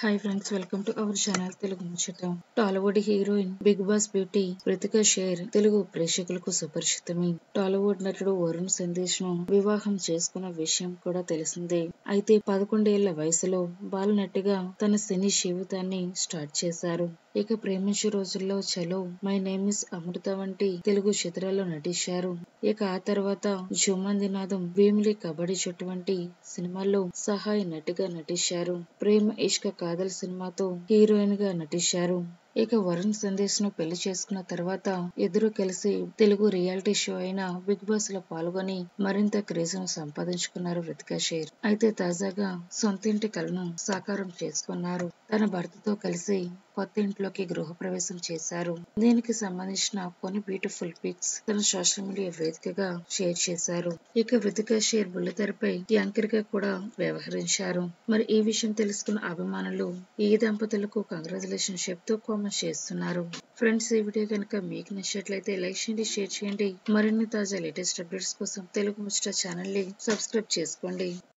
hi friends welcome to our channel Telugu ముచ్చట Tollywood heroine Bigg Boss beauty Krithika Sher Telugu ప్రేక్షకులకు సుపరిచితమే టాలీవుడ్ నటుడు వరుణ్ సందేశ్ ను వివాహం చేసుకున్న విషయం కూడా తెలిసిందే అయితే పదకొండేళ్ల వయసులో బాలనటిగా తన సినీ జీవితాన్ని స్టార్ట్ చేశారు ఇక ప్రేమించే రోజుల్లో చలో మై నేమ్ ఇస్ అమృత వంటి తెలుగు చిత్రాల్లో నటించారు ఇక ఆ తర్వాత జుమ్మందినాదం భీమిలి కబడ్డీ జట్టు వంటి సినిమాల్లో సహాయ నటిగా నటించారు ప్రేమ ఇష్క కాదల్ సినిమాతో హీరోయిన్ గా నటించారు ఇక వరుణ్ సందేశ్ ను పెళ్లి చేసుకున్న తర్వాత ఇద్దరు కలిసి తెలుగు రియాలిటీ షో అయిన బిగ్ బాస్ లో పాల్గొని మరింత క్రేజ్ ను సంపాదించుకున్నారు రితికా షేర్ అయితే తాజాగా సొంత ఇంటి కలను సాకారం చేసుకున్నారు తన భర్తతో కలిసి కొత్త ఇంట్లోకి గృహప్రవేశం చేశారు దీనికి సంబంధించిన కొన్ని బ్యూటిఫుల్ పిక్స్ తన సోషల్ మీడియా వేదికగా షేర్ చేశారు ఇక వితికా షేర్ బుల్లితెరపై యాంకర్ గా కూడా వ్యవహరించారు మరి ఈ విషయం తెలుసుకున్న అభిమానులు ఈ దంపతులకు కంగ్రాచులేషన్ చెప్తూ కామెంట్ చేస్తున్నారు ఫ్రెండ్స్ ఈ వీడియో కనుక మీకు నచ్చినట్లయితే లైక్ చేయండి షేర్ చేయండి మరిన్ని తాజా లేటెస్ట్ అప్డేట్స్ కోసం తెలుగు ముచ్చట ఛానల్ ని సబ్స్క్రైబ్ చేసుకోండి